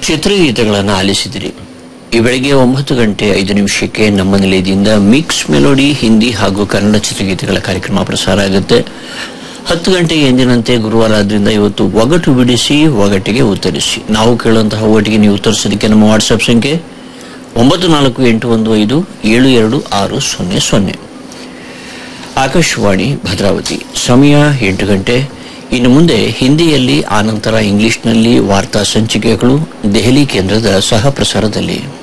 ಚಿತ್ರಗೀತೆಗಳನ್ನು ಆಲಿಸಿದಿರಿ ಈ ಬೆಳಗ್ಗೆ ಒಂಬತ್ತು ಗಂಟೆ ಐದು ನಿಮಿಷಕ್ಕೆ ನಮ್ಮ ನಿಲಯದಿಂದ ಮಿಕ್ಸ್ ಮೆಲೋಡಿ ಹಿಂದಿ ಹಾಗೂ ಕನ್ನಡ ಚಿತ್ರಗೀತೆಗಳ ಕಾರ್ಯಕ್ರಮ ಪ್ರಸಾರ ಆಗುತ್ತೆ ಹತ್ತು ಗಂಟೆಗೆ ಎಂದಿನಂತೆ ಗುರುವಾರ ಆದ್ರಿಂದ ಇವತ್ತು ಒಗಟು ಬಿಡಿಸಿ ಒಗಟಿಗೆ ಉತ್ತರಿಸಿ ನಾವು ಕೇಳುವಂತಹ ಒಗಟಿಗೆ ನೀವು ಉತ್ತರಿಸೋದಕ್ಕೆ ನಮ್ಮ ವಾಟ್ಸ್ಆಪ್ ಸಂಖ್ಯೆ ಒಂಬತ್ತು ನಾಲ್ಕು ಎಂಟು ಒಂದು ಐದು ಏಳು ಎರಡು ಆರು ಸೊನ್ನೆ ಸೊನ್ನೆ ಆಕಾಶವಾಣಿ ಭದ್ರಾವತಿ ಸಮಯ ಎಂಟು ಗಂಟೆ ಇನ್ನು ಮುಂದೆ ಹಿಂದಿಯಲ್ಲಿ ಆನಂತರ ಇಂಗ್ಲಿಷ್ನಲ್ಲಿ ವಾರ್ತಾ ಸಂಚಿಕೆಗಳು ದೆಹಲಿ ಕೇಂದ್ರದ ಸಹ ಪ್ರಸಾರದಲ್ಲಿ